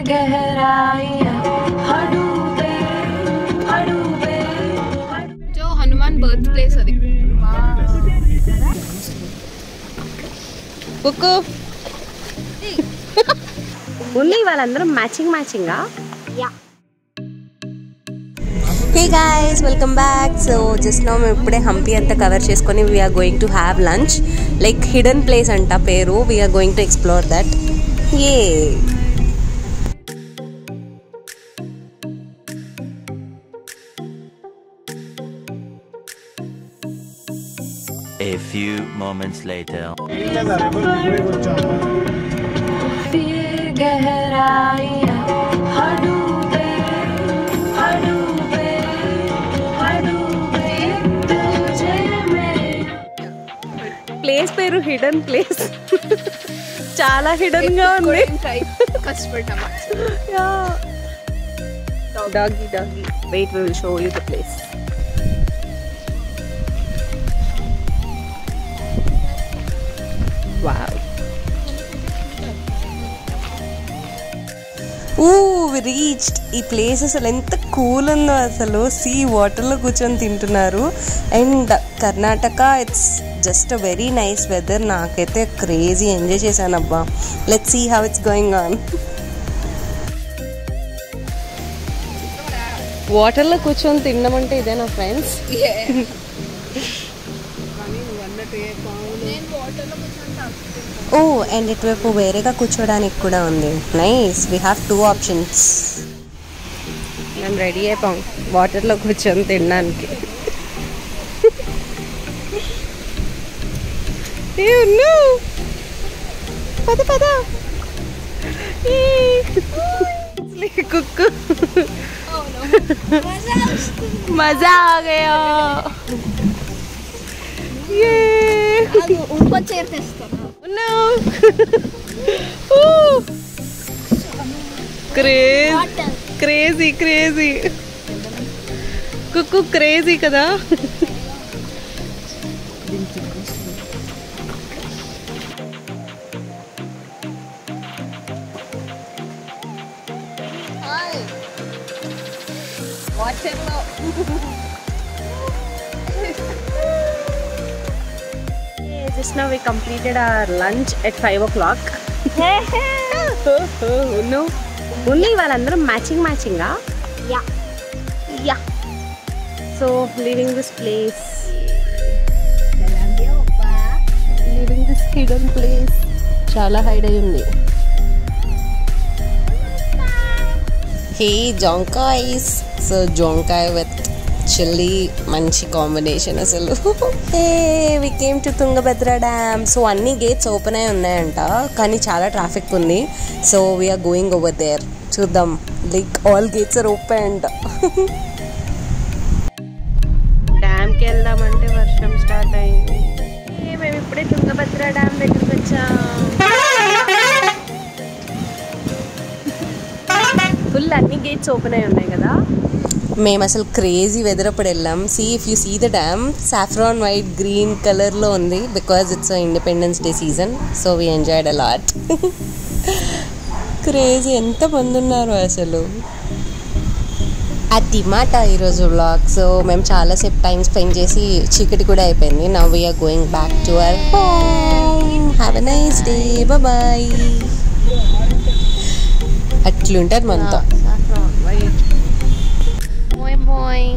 जो Hanuman birth place అది కుక్కు ఓన్లీ వాళ్ళందరం మ్యాచింగ్ మ్యాచింగా hey guys welcome back so just no మేము ఇప్పుడే హంపి అంతా కవర్ చేసుకొని we are going to have lunch like hidden place అంట పేరు we are going to explore that a A few moments later. Place పేరు హిడెన్ ప్లేస్ చాలా హిడెన్ గా ఉంది కష్టపడ్డామా doggy doggy wait will show you the place wow ఊ reached ఈ place అసలు ఎంత కూల్ ఉందో అసలు సీ వాటర్లో కూర్చొని తింటున్నారు and Karnataka it's just a very nice weather నాకైతే క్రేజీ ఎంజాయ్ చేశాను అబ్బా let see how it's going on వాటర్లో కూర్చొని తినడం అంటే ఇదేనా ఫ్రెండ్స్ ఓ అండ్ ఇటువైపు వేరేగా కూర్చోడానికి కూడా ఉంది nice we have two options మేము రెడీ అయిపోయాం వాటర్లో కూర్చొని తినడానికి Ew, no! పద పద కుక్కు మజా ఆ గయా ఇంకో చైర్ తెస్తాను No. Ooh. Crazy. Crazy, crazy. కుక్కు క్రేజీ కదా Just now we completed our lunch at 5 o'clock. no. Only వాళ్ళందరం మ్యాచింగ్ మ్యాచింగా yeah yeah so living this place living this hidden place చాలా హైడ్ అయి ఉంది హే జోంకాయ్స్ సో జోంకాయ్ విత్ చిల్లీ మంచి కాంబినేషన్ అసలు hey we came to Tungabhadra dam so అన్ని గేట్స్ ఓపెన్ అయి ఉన్నాయంట కానీ చాలా ట్రాఫిక్ ఉంది so we are going over there చూద్దాం like all gates are opened డ్యామ్కి వెళ్దామంటే వర్షం స్టార్ట్ అయింది ఏ, మేము ఇప్పుడే తుంగభద్ర డ్యామ్ దగ్గరికి వచ్చాం ఫుల్ అన్ని గేట్స్ ఓపెన్ అయి ఉన్నాయి కదా మేము అసలు క్రేజీ వెదర్ అప్పుడు వెళ్ళాం see if you see the dam saffron white green కలర్లో ఉంది because it's Independence Day season so we enjoyed a lot crazy ఎంత మంది ఉన్నారు అసలు అది మాట ఈరోజు వ్లాగ్ సో మేము చాలాసేపు టైం స్పెండ్ చేసి చీకటి కూడా అయిపోయింది now we are going back to our home have a nice day bye అట్లుంటుంది మనతో బాయ్ బాయ్